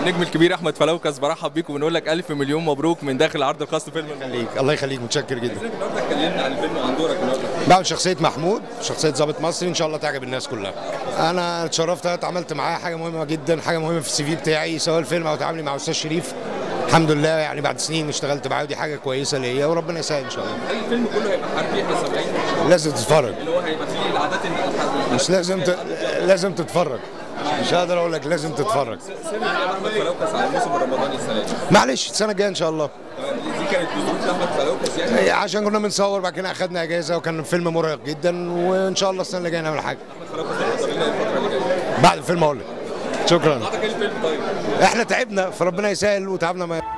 النجم الكبير احمد فلوكس برحب بيك وبنقول لك الف مليون مبروك من داخل العرض الخاص لفيلم النهارده يخليك الله يخليك متشكر جدا النهارده اتكلمنا عن الفيلم وعن دورك النهارده بعمل شخصيه محمود شخصيه ضابط مصري ان شاء الله تعجب الناس كلها انا اتشرفت اتعاملت معاه حاجه مهمه جدا حاجه مهمه في السي في بتاعي سواء الفيلم او تعاملي مع استاذ شريف الحمد لله يعني بعد سنين اشتغلت معاه ودي حاجه كويسه ليا وربنا يسهل ان شاء الله هل الفيلم كله هيبقى حربي احنا سامعين لازم تتفرج اللي هو هيبقى فيه العادات الحربية مش لازم ت... لازم تتفرج مش هقدر اقول لك لازم تتفرج سر غياب احمد فلوكس على الموسم الرمضاني السنه دي معلش السنه الجايه ان شاء الله دي كانت بظروف احمد فلوكس يعني عشان كنا بنصور بعد كده اخدنا اجازه وكان الفيلم مرهق جدا وان شاء الله السنه اللي جايه نعمل حاجه فلوكس هيحضر لنا الفتره اللي جايه بعد الفيلم اقول لك شكرا بعدك ايه الفيلم طيب احنا تعبنا فربنا يسهل وتعبنا ما